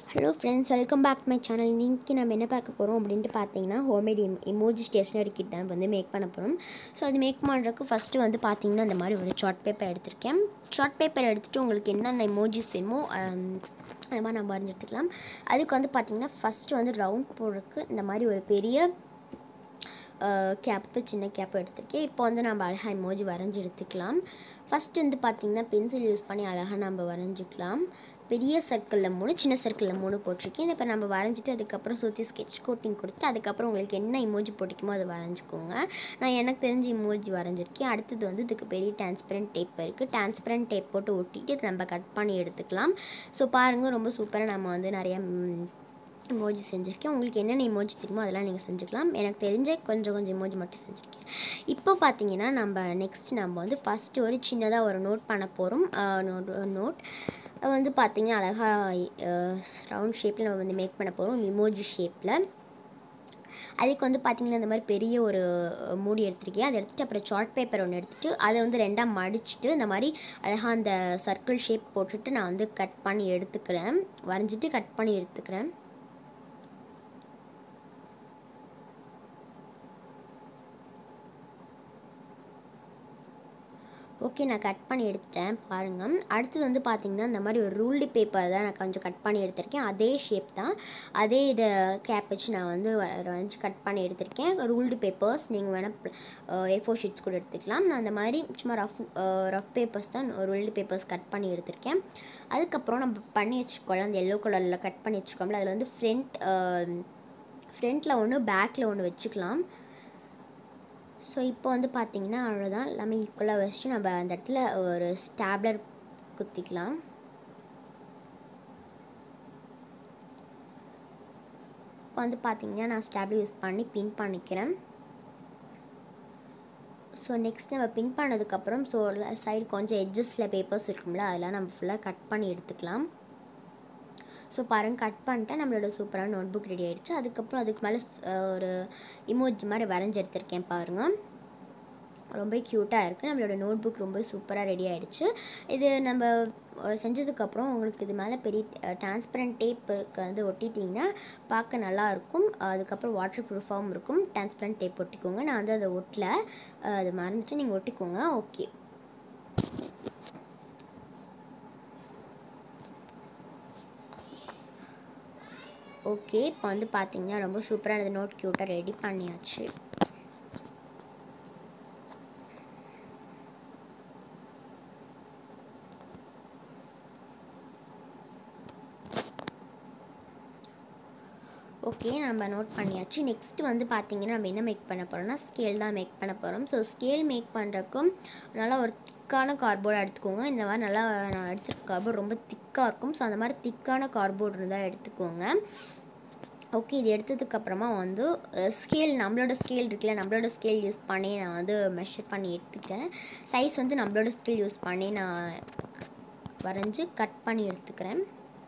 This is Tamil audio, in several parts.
hello friends welcome back my channel இன்றைக்கி நம்ம என்ன பார்க்க போகிறோம் அப்படின்ட்டு பார்த்தீங்கன்னா ஹோம்மேட் இமோஜி ஸ்டேஷ்னரி கிட் தான் வந்து மேக் பண்ண போகிறோம் ஸோ அது மேக் பண்ணுறதுக்கு ஃபஸ்ட்டு வந்து பார்த்தீங்கன்னா இந்த மாதிரி ஒரு சார்ட் பேப்பர் எடுத்திருக்கேன் சார்ட் பேப்பர் எடுத்துகிட்டு உங்களுக்கு என்னென்ன இமோஜிஸ் வேணுமோ ஆம், அது மாதிரி நம்ம வரைஞ்சி எடுத்துக்கலாம் அதுக்கு வந்து பார்த்தீங்கன்னா ஃபஸ்ட்டு வந்து ரவுண்ட் போடுறதுக்கு இந்த மாதிரி ஒரு பெரிய கேப்பு சின்ன கேப் எடுத்திருக்கேன் இப்போ வந்து நம்ம அழகாக இமோஜி வரைஞ்சி எடுத்துக்கலாம் ஃபஸ்ட்டு வந்து பார்த்திங்கன்னா பென்சில் யூஸ் பண்ணி அழகாக நம்ம வரைஞ்சிக்கலாம் பெரிய சர்க்கிளில் மூணு சின்ன சர்க்கிளில் மூணு போட்டிருக்கேன் இப்போ நம்ம வரைஞ்சிட்டு அதுக்கப்புறம் சுற்றி ஸ்கெட்ச் கோட்டிங் கொடுத்து அதுக்கப்புறம் உங்களுக்கு என்ன இமோஜி போட்டிக்குமோ அதை வரைஞ்சிக்கோங்க நான் எனக்கு தெரிஞ்ச இமோஜி வரைஞ்சிருக்கேன் அடுத்தது வந்து இதுக்கு பெரிய டிரான்ஸ்பரண்ட் டேப் இருக்குது டிரான்ஸ்பரண்ட் டேப் போட்டு ஒட்டிட்டு இதை நம்ம கட் பண்ணி எடுத்துக்கலாம் ஸோ பாருங்கள் ரொம்ப சூப்பராக நம்ம வந்து நிறையா இமோஜி செஞ்சுருக்கேன் உங்களுக்கு என்னென்ன இமோஜி தெரியுமோ அதெல்லாம் நீங்கள் செஞ்சுக்கலாம் எனக்கு தெரிஞ்ச கொஞ்சம் கொஞ்சம் இமோஜி மட்டும் செஞ்சுருக்கேன் இப்போ பார்த்தீங்கன்னா நம்ம நெக்ஸ்ட் நம்ம வந்து ஃபஸ்ட்டு ஒரு சின்னதாக ஒரு நோட் பண்ண போகிறோம் நோட் நோட் வந்து பார்த்தீங்கன்னா அழகாக ரவுண்ட் ஷேப்பில் நம்ம வந்து மேக் பண்ண போகிறோம் இமோஜி ஷேப்பில் அதுக்கு வந்து பார்த்திங்கன்னா இந்த மாதிரி பெரிய ஒரு மூடி எடுத்திருக்கேன் அதை எடுத்துகிட்டு அப்புறம் சார்ட் பேப்பர் ஒன்று எடுத்துகிட்டு அதை வந்து ரெண்டாக மடிச்சுட்டு இந்த மாதிரி அழகாக அந்த சர்க்கிள் ஷேப் போட்டுட்டு நான் வந்து கட் பண்ணி எடுத்துக்கிறேன் வரைஞ்சிட்டு கட் பண்ணி எடுத்துக்கிறேன் ஓகே நான் கட் பண்ணி எடுத்துட்டேன் பாருங்கள் அடுத்தது வந்து பார்த்திங்கன்னா இந்த மாதிரி ஒரு ரூல்டு பேப்பர் தான் நான் கொஞ்சம் கட் பண்ணி எடுத்திருக்கேன் அதே ஷேப் தான் அதே இதை கேப் வச்சு நான் வந்து வரைஞ்சி கட் பண்ணி எடுத்திருக்கேன் ரூல்டு பேப்பர்ஸ் நீங்கள் வேணால் ஏ ஃபோர் ஷீட்ஸ் கூட எடுத்துக்கலாம் நான் அந்த மாதிரி சும்மா ரஃப் ரஃப் பேப்பர்ஸ் தான் ரூல்டு பேப்பர்ஸ் கட் பண்ணி எடுத்திருக்கேன் அதுக்கப்புறம் நம்ம பண்ணி வச்சுக்கோலாம் அந்த எல்லோ கலரில் கட் பண்ணி வச்சுக்கோம்ல அதில் வந்து ஃப்ரண்ட் ஃப்ரண்ட்டில் ஒன்று பேக்கில் ஒன்று வச்சுக்கலாம் ஸோ இப்போ வந்து பார்த்தீங்கன்னா அவ்வளோதான் எல்லாமே ஈக்குவலாக வச்சுட்டு நம்ம அந்த இடத்துல ஒரு ஸ்டாப்லர் குத்திக்கலாம் இப்போ வந்து பார்த்தீங்கன்னா நான் ஸ்டாப்லர் யூஸ் பண்ணி பின் பண்ணிக்கிறேன் ஸோ நெக்ஸ்ட் நம்ம பின் பண்ணதுக்கப்புறம் ஸோ சைடு கொஞ்சம் எட்ஜஸில் பேப்பர்ஸ் இருக்கும்ல அதெல்லாம் நம்ம ஃபுல்லாக கட் பண்ணி எடுத்துக்கலாம் ஸோ பாருங்க கட் பண்ணிட்டேன் நம்மளோட சூப்பரான நோட் புக் ரெடி ஆகிடுச்சு அதுக்கப்புறம் அதுக்கு மேலே ஒரு இமோஜி மாதிரி வரைஞ்சி எடுத்திருக்கேன் பாருங்கள் ரொம்ப க்யூட்டாக இருக்குது நம்மளோட நோட் புக் ரொம்ப சூப்பராக ரெடி ஆகிடுச்சு இது நம்ம செஞ்சதுக்கப்புறம் உங்களுக்கு இது மேலே பெரிய டிரான்ஸ்பரண்ட் டேப் வந்து ஒட்டிட்டிங்கன்னா பார்க்க நல்லாயிருக்கும் அதுக்கப்புறம் வாட்டர் ப்ரூஃபாகவும் இருக்கும் டிரான்ஸ்பரண்ட் டேப் ஒட்டிக்கோங்க நான் வந்து அதை ஒட்டல அது மறந்துட்டு நீங்கள் ஒட்டிக்கோங்க ஓகே ஓகே இப்போ வந்து பார்த்தீங்கன்னா ரொம்ப சூப்பராக அந்த நோட் க்யூட்டாக ரெடி பண்ணியாச்சு ஓகே நம்ம நோட் பண்ணியாச்சு நெக்ஸ்ட் வந்து பார்த்தீங்கன்னா நம்ம என்ன மேக் பண்ண போகிறோம்னா ஸ்கேல் தான் மேக் பண்ண போகிறோம் ஸோ ஸ்கேல் மேக் பண்ணுறக்கும் நல்லா ஒரு திக்கான கார்போர்டு எடுத்துக்கோங்க இந்த மாதிரி நல்லா நான் எடுத்துருக்க கார்போர்டு ரொம்ப திக்காக இருக்கும் ஸோ அந்த மாதிரி திக்கான கார்போர்டு இருந்தால் எடுத்துக்கோங்க ஓகே இது எடுத்ததுக்கப்புறமா வந்து ஸ்கேல் நம்மளோட ஸ்கேல் இருக்குல்ல நம்மளோட ஸ்கேல் யூஸ் பண்ணி நான் வந்து மெஷர் பண்ணி எடுத்துக்கிறேன் சைஸ் வந்து நம்மளோட ஸ்கேல் யூஸ் பண்ணி நான் வரைஞ்சி கட் பண்ணி எடுத்துக்கிறேன்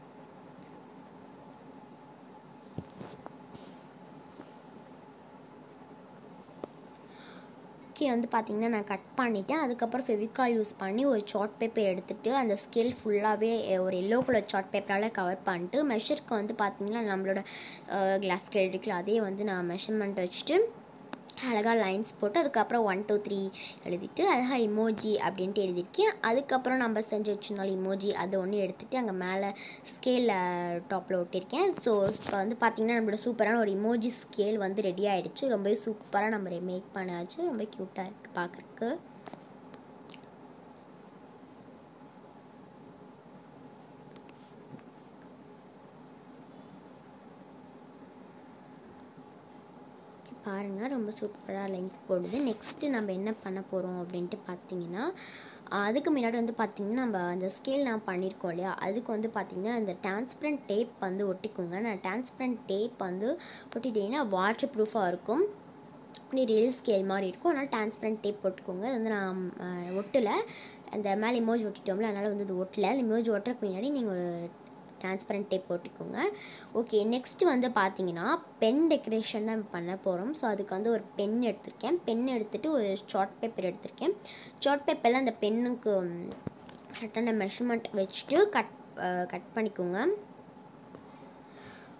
ஓகே வந்து பார்த்திங்கன்னா நான் கட் பண்ணிவிட்டேன் அதுக்கப்புறம் ஃபெவிகால் யூஸ் பண்ணி ஒரு சார்ட் பேப்பர் எடுத்துகிட்டு அந்த ஸ்கேல் ஃபுல்லாகவே ஒரு எல்லோ கலர் சார்ட் பேப்பரால் கவர் பண்ணிட்டு மெஷருக்கு வந்து பார்த்திங்கன்னா நம்மளோட கிளாஸ் ஸ்கேல் இருக்குல்ல அதே வந்து நான் மெஷர்மெண்ட் வச்சுட்டு அழகாக லைன்ஸ் போட்டு அதுக்கப்புறம் ஒன் டூ த்ரீ எழுதிட்டு அழகாக இமோஜி அப்படின்ட்டு எழுதியிருக்கேன் அதுக்கப்புறம் நம்ம செஞ்சு வச்சுருந்தாலும் இமோஜி அது ஒன்று எடுத்துகிட்டு அங்கே மேலே ஸ்கேலில் டாப்பில் ஒட்டியிருக்கேன் ஸோ இப்போ வந்து பார்த்திங்கன்னா நம்மளோட சூப்பரான ஒரு இமோஜி ஸ்கேல் வந்து ரெடி ஆகிடுச்சு ரொம்பவே சூப்பராக நம்ம மேக் பண்ணாச்சு ரொம்ப க்யூட்டாக இருக்குது பார்க்குறக்கு பாருங்கள் ரொம்ப சூப்பராக லைன்ஸ் போடுது நெக்ஸ்ட்டு நம்ம என்ன பண்ண போகிறோம் அப்படின்ட்டு பார்த்தீங்கன்னா அதுக்கு முன்னாடி வந்து பார்த்திங்கன்னா நம்ம அந்த ஸ்கேல் நான் பண்ணியிருக்கோம் இல்லையா அதுக்கு வந்து பார்த்திங்கன்னா அந்த டிரான்ஸ்பரண்ட் டேப் வந்து ஒட்டிக்கோங்க நான் டிரான்ஸ்பரண்ட் டேப் வந்து ஒட்டிட்டீங்கன்னா வாட்டர் ப்ரூஃபாக இருக்கும் இப்படி ரியல் ஸ்கேல் மாதிரி இருக்கும் அதனால் டிரான்ஸ்பரண்ட் டேப் போட்டுக்கோங்க அது வந்து நான் ஒட்டலை அந்த மேலே இமோஜ் ஒட்டிட்டோம்ல அதனால் வந்து இது ஒட்டலை அந்த இமோஜ் ஒட்டுறதுக்கு முன்னாடி நீங்கள் ஒரு டிரான்ஸ்பரண்ட் டேப் போட்டுக்கோங்க ஓகே நெக்ஸ்ட் வந்து பார்த்தீங்கன்னா பென் டெக்கரேஷன் தான் பண்ண போகிறோம் ஸோ அதுக்கு வந்து ஒரு பென் எடுத்திருக்கேன் பென் எடுத்துகிட்டு ஒரு சார்ட் பேப்பர் எடுத்திருக்கேன் சார்ட் பேப்பரில் அந்த பென்னுக்கு கரெக்டான மெஷர்மெண்ட் வச்சுட்டு கட் கட் பண்ணிக்கோங்க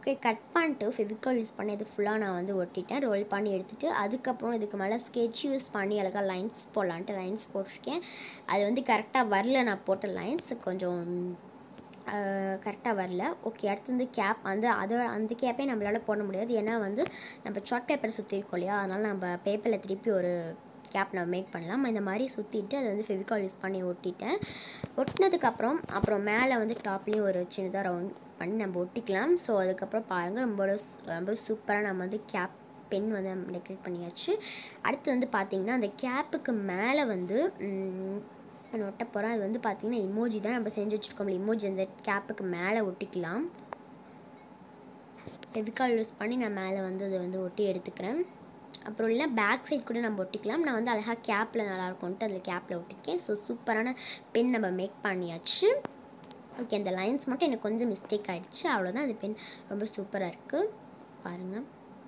ஓகே கட் பண்ணிட்டு ஃபெவிகால் யூஸ் பண்ணி இது ஃபுல்லாக நான் வந்து ஒட்டிட்டேன் ரோல் பண்ணி எடுத்துகிட்டு அதுக்கப்புறம் இதுக்கு மேலே ஸ்கெட்ச் யூஸ் பண்ணி அழகாக லைன்ஸ் போடலான்ட்டு லைன்ஸ் போட்டிருக்கேன் அது வந்து கரெக்டாக வரல நான் போட்ட லைன்ஸ் கொஞ்சம் கரெக்டாக வரல ஓகே அடுத்து வந்து கேப் அந்த அதை அந்த கேப்பே நம்மளால் போட முடியாது ஏன்னா வந்து நம்ம சார்ட் பேப்பர் சுற்றிருக்கோம் இல்லையா அதனால் நம்ம பேப்பரில் திருப்பி ஒரு கேப் நம்ம மேக் பண்ணலாம் இந்த மாதிரி சுற்றிட்டு அதை வந்து ஃபெவிகால் யூஸ் பண்ணி ஒட்டிட்டேன் ஒட்டினதுக்கப்புறம் அப்புறம் மேலே வந்து டாப்லேயும் ஒரு சின்னதாக ரவுண்ட் பண்ணி நம்ம ஒட்டிக்கலாம் ஸோ அதுக்கப்புறம் பாருங்கள் ரொம்ப ரொம்ப சூப்பராக நம்ம வந்து கேப் பென் வந்து டெக்கரேட் பண்ணியாச்சு அடுத்து வந்து பார்த்திங்கன்னா அந்த கேப்புக்கு மேலே வந்து நான் ஒட்ட போகிறேன் அது வந்து பார்த்திங்கன்னா இமோஜி தான் நம்ம செஞ்சு வச்சுருக்கோம் இமோஜி அந்த கேப்புக்கு மேலே ஒட்டிக்கலாம் ஃபெவிகால் யூஸ் பண்ணி நான் மேலே வந்து அதை வந்து ஒட்டி எடுத்துக்கிறேன் அப்புறம் இல்லை பேக் சைட் கூட நம்ம ஒட்டிக்கலாம் நான் வந்து அழகாக கேப்பில் நல்லாயிருக்கும்ன்ட்டு அதில் கேப்பில் ஒட்டிருக்கேன் ஸோ சூப்பரான பென் நம்ம மேக் பண்ணியாச்சு ஓகே அந்த லைன்ஸ் மட்டும் எனக்கு கொஞ்சம் மிஸ்டேக் ஆகிடுச்சு அவ்வளோதான் அந்த பென் ரொம்ப சூப்பராக இருக்குது பாருங்கள்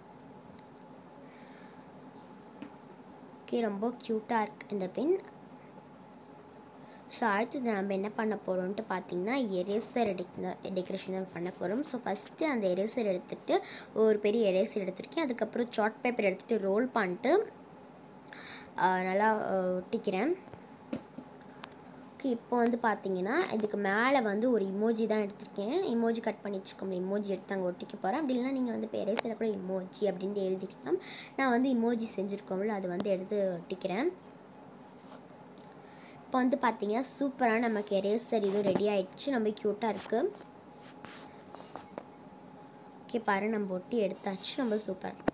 ஓகே ரொம்ப க்யூட்டாக இருக்குது இந்த பென் ஸோ அடுத்தது நம்ம என்ன பண்ண போகிறோம்ட்டு பார்த்தீங்கன்னா எரேசர் டெக்கரேஷன் தான் பண்ண போகிறோம் ஸோ ஃபஸ்ட்டு அந்த எரேசர் எடுத்துகிட்டு ஒரு பெரிய எரேசர் எடுத்துருக்கேன் அதுக்கப்புறம் சார்ட் பேப்பர் எடுத்துகிட்டு ரோல் பண்ணிட்டு நல்லா ஒட்டிக்கிறேன் ஓகே இப்போ வந்து பார்த்தீங்கன்னா இதுக்கு மேலே வந்து ஒரு இமோஜி தான் எடுத்திருக்கேன் இமோஜி கட் பண்ணி வச்சுக்கோங்க இமோஜி எடுத்து அங்கே ஒட்டிக்க போகிறேன் அப்படி இல்லைனா நீங்கள் வந்து பேரேசில் கூட இமோஜி அப்படின்ட்டு எழுதிக்கலாம் நான் வந்து இமோஜி செஞ்சுருக்கோம்ல அது வந்து எடுத்து ஒட்டிக்கிறேன் இப்போ வந்து பார்த்தீங்கன்னா சூப்பராக நமக்கு எரேசர் இதுவும் ரெடி ஆயிடுச்சு ரொம்ப க்யூட்டாக இருக்குது ஓகே பாரு நம்ம ஒட்டி எடுத்தாச்சு ரொம்ப சூப்பராக இருக்குது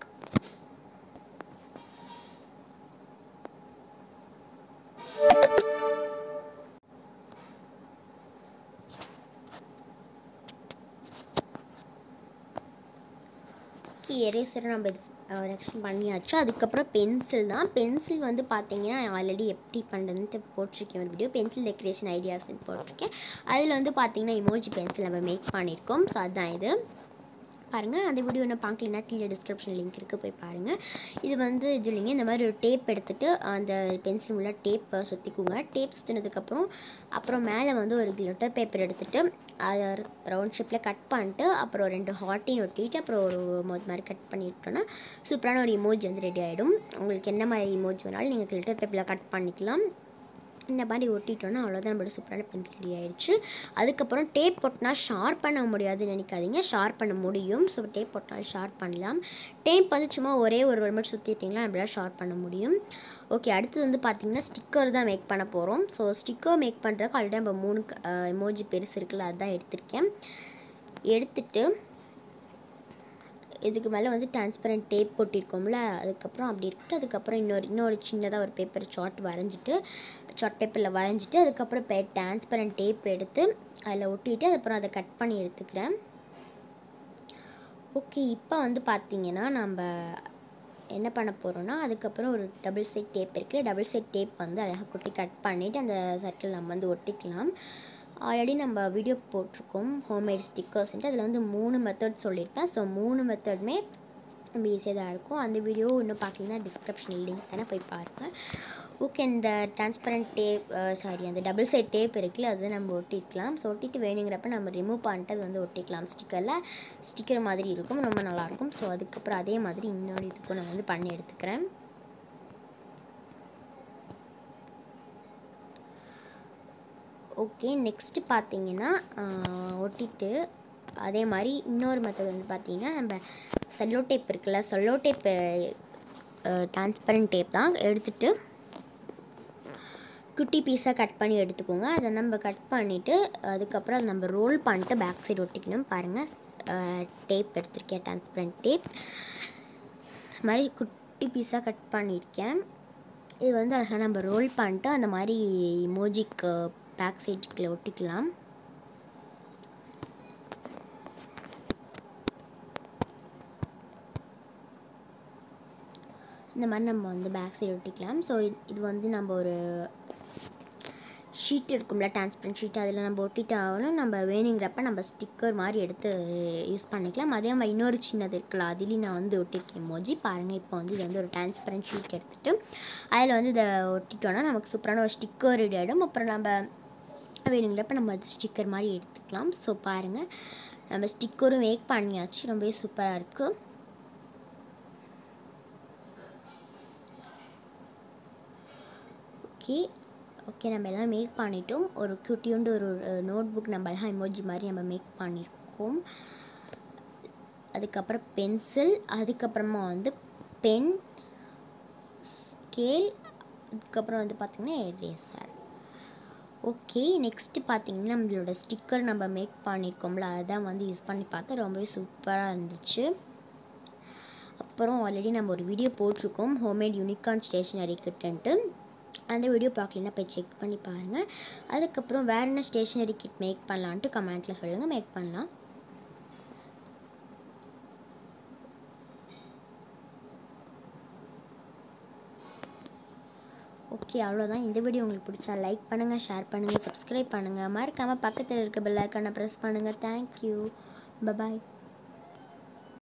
ஓகே எரேசரை நம்ம இது ரெக்ஷன் பண்ணியாச்சு அதுக்கப்புறம் பென்சில் தான் பென்சில் வந்து பார்த்தீங்கன்னா ஆல்ரெடி எப்படி பண்ணுறதுன்ட்டு போட்டிருக்கேன் ஒரு வீடியோ பென்சில் டெக்கரேஷன் ஐடியாஸ்ன்னு போட்டிருக்கேன் அதில் வந்து பார்த்தீங்கன்னா இமோஜி பென்சில் நம்ம மேக் பண்ணியிருக்கோம் ஸோ அதுதான் இது பாருங்கள் அந்த வீடியோ என்ன பார்க்கலனா கீழே டிஸ்கிரிப்ஷன் லிங்க் இருக்குது போய் பாருங்கள் இது வந்து இது இல்லைங்க இந்த மாதிரி ஒரு டேப் எடுத்துகிட்டு அந்த பென்சில் உள்ள டேப்பை சுற்றிக்குங்க டேப் சுற்றினதுக்கப்புறம் அப்புறம் மேலே வந்து ஒரு கிளிட்டர் பேப்பர் எடுத்துகிட்டு அதை ரவுண்ட் ஷேப்பில் கட் பண்ணிட்டு அப்புறம் ரெண்டு ஹாட்டின் ஒட்டிட்டு அப்புறம் ஒரு மோத் மாதிரி கட் பண்ணிட்டோன்னா சூப்பரான ஒரு இமோஜி வந்து ரெடி ஆகிடும் உங்களுக்கு என்ன மாதிரி இமோஜி வேணாலும் நீங்கள் கிளிட்டர் பேப்பரில் கட் பண்ணிக்கலாம் இந்த மாதிரி ஒட்டிட்டோன்னா அவ்வளோதான் நம்மளோட சூப்பரான பென்சில் ரெடி ஆயிடுச்சு அதுக்கப்புறம் டேப் போட்டினா ஷார்ப் பண்ண முடியாதுன்னு நினைக்காதீங்க ஷார்ப் பண்ண முடியும் ஸோ டேப் போட்டாலும் ஷார்ப் பண்ணலாம் டேப் வந்து சும்மா ஒரே ஒரு ஒரு மட்டும் சுற்றிட்டிங்களா நம்மளால் ஷார்ப் பண்ண முடியும் ஓகே அடுத்தது வந்து பார்த்திங்கன்னா ஸ்டிக்கர் தான் மேக் பண்ண போகிறோம் ஸோ ஸ்டிக்கர் மேக் பண்ணுறதுக்கு ஆல்ரெடி நம்ம மூணு எமோஜி பெருசு இருக்குல்ல அதுதான் எடுத்திருக்கேன் எடுத்துட்டு இதுக்கு மேலே வந்து டிரான்ஸ்பரண்ட் டேப் போட்டிருக்கோம்ல அதுக்கப்புறம் அப்படி இருக்கட்டும் அதுக்கப்புறம் இன்னொரு இன்னொரு சின்னதாக ஒரு பேப்பர் சார்ட் வரைஞ்சிட்டு சார்ட் பேப்பரில் வரைஞ்சிட்டு அதுக்கப்புறம் பே டிரான்ஸ்பரண்ட் டேப் எடுத்து அதில் ஒட்டிட்டு அதுக்கப்புறம் அதை கட் பண்ணி எடுத்துக்கிறேன் ஓகே இப்போ வந்து பார்த்திங்கன்னா நம்ம என்ன பண்ண போகிறோன்னா அதுக்கப்புறம் ஒரு டபுள் சைட் டேப் இருக்குது டபுள் சைட் டேப் வந்து அழகாக குட்டி கட் பண்ணிவிட்டு அந்த சர்க்கிள் நம்ம வந்து ஒட்டிக்கலாம் ஆல்ரெடி நம்ம வீடியோ போட்டிருக்கோம் ஹோம்மேட் ஸ்டிக்கர்ஸ்ன்ட்டு அதில் வந்து மூணு மெத்தட் சொல்லியிருப்பேன் ஸோ மூணு மெத்தடுமே ரொம்ப ஈஸியாக தான் இருக்கும் அந்த வீடியோ இன்னும் பார்த்தீங்கன்னா டிஸ்கிரிப்ஷனில் லிங்க் தானே போய் பாருங்கள் ஓகே இந்த டிரான்ஸ்பரண்ட் டேப் சாரி அந்த டபுள் சைட் டேப் இருக்குல்ல அதை நம்ம ஒட்டிக்கலாம் ஸோ ஒட்டிட்டு வேணுங்கிறப்ப நம்ம ரிமூவ் பண்ணிட்டு அது வந்து ஒட்டிக்கலாம் ஸ்டிக்கரில் ஸ்டிக்கர் மாதிரி இருக்கும் ரொம்ப நல்லாயிருக்கும் ஸோ அதுக்கப்புறம் அதே மாதிரி இன்னொரு இதுக்கும் நான் வந்து பண்ணி எடுத்துக்கிறேன் ஓகே நெக்ஸ்ட்டு பார்த்தீங்கன்னா ஒட்டிட்டு அதே மாதிரி இன்னொரு மெத்தட் வந்து பார்த்தீங்கன்னா நம்ம செல்லோ டேப் இருக்குல்ல செல்லோ டேப்பு டிரான்ஸ்பரண்ட் டேப் தான் எடுத்துகிட்டு குட்டி பீஸாக கட் பண்ணி எடுத்துக்கோங்க அதை நம்ம கட் பண்ணிவிட்டு அதுக்கப்புறம் அதை நம்ம ரோல் பண்ணிட்டு பேக் சைடு ஒட்டிக்கணும் பாருங்கள் டேப் எடுத்திருக்கேன் டிரான்ஸ்பரண்ட் டேப் இது மாதிரி குட்டி பீஸாக கட் பண்ணியிருக்கேன் இது வந்து அழகாக நம்ம ரோல் பண்ணிட்டு அந்த மாதிரி மோஜிக்கு பேக் சைடுக்குள்ளே ஒட்டிக்கலாம் இந்த மாதிரி நம்ம வந்து பேக் சைடு ஒட்டிக்கலாம் ஸோ இது வந்து நம்ம ஒரு ஷீட் இருக்கும்ல டிரான்ஸ்பரண்ட் ஷீட் அதில் நம்ம ஒட்டிட்டு ஆகணும் நம்ம வேணுங்கிறப்ப நம்ம ஸ்டிக்கர் மாதிரி எடுத்து யூஸ் பண்ணிக்கலாம் அதே மாதிரி இன்னொரு சின்னது இருக்குல்ல அதுலேயும் நான் வந்து ஒட்டியிருக்கேன் மோஜி பாருங்கள் இப்போ வந்து இது வந்து ஒரு டிரான்ஸ்பரண்ட் ஷீட் எடுத்துகிட்டு அதில் வந்து இதை ஒட்டிட்டோன்னா நமக்கு சூப்பரான ஒரு ஸ்டிக்கர் ரெடி ஆகிடும் அப்புறம் நம்ம வேணுங்கிறப்ப நம்ம அது ஸ்டிக்கர் மாதிரி எடுத்துக்கலாம் ஸோ பாருங்கள் நம்ம ஸ்டிக்கரும் மேக் பண்ணியாச்சு ரொம்பவே சூப்பராக இருக்குது ஓகே ஓகே நம்ம எல்லாம் மேக் பண்ணிட்டோம் ஒரு குட்டியோண்டு ஒரு நோட் புக் நம்ம எல்லாம் எமோஜி மாதிரி நம்ம மேக் பண்ணியிருக்கோம் அதுக்கப்புறம் பென்சில் அதுக்கப்புறமா வந்து பென் ஸ்கேல் அதுக்கப்புறம் வந்து பார்த்திங்கன்னா எரேசர் ஓகே நெக்ஸ்ட்டு பார்த்தீங்கன்னா நம்மளோட ஸ்டிக்கர் நம்ம மேக் பண்ணியிருக்கோம்ல அதுதான் வந்து யூஸ் பண்ணி பார்த்தா ரொம்பவே சூப்பராக இருந்துச்சு அப்புறம் ஆல்ரெடி நம்ம ஒரு வீடியோ போட்டிருக்கோம் ஹோம்மேட் யூனிகார்ன் ஸ்டேஷ்னரி கிட்டுன்ட்டு அந்த வீடியோ பார்க்கலன்னா போய் செக் பண்ணி பாருங்கள் அதுக்கப்புறம் வேறு என்ன ஸ்டேஷ்னரி கிட் மேக் பண்ணலான்ட்டு கமெண்ட்டில் சொல்லுங்கள் மேக் பண்ணலாம் ஓகே அவ்வளோதான் இந்த வீடியோ உங்களுக்கு பிடிச்சா லைக் பண்ணுங்கள் ஷேர் பண்ணுங்கள் சப்ஸ்கிரைப் பண்ணுங்கள் மறக்காமல் பக்கத்தில் இருக்க பெல் ஐக்கானை ப்ரெஸ் பண்ணுங்கள் தேங்க்யூ பபாய்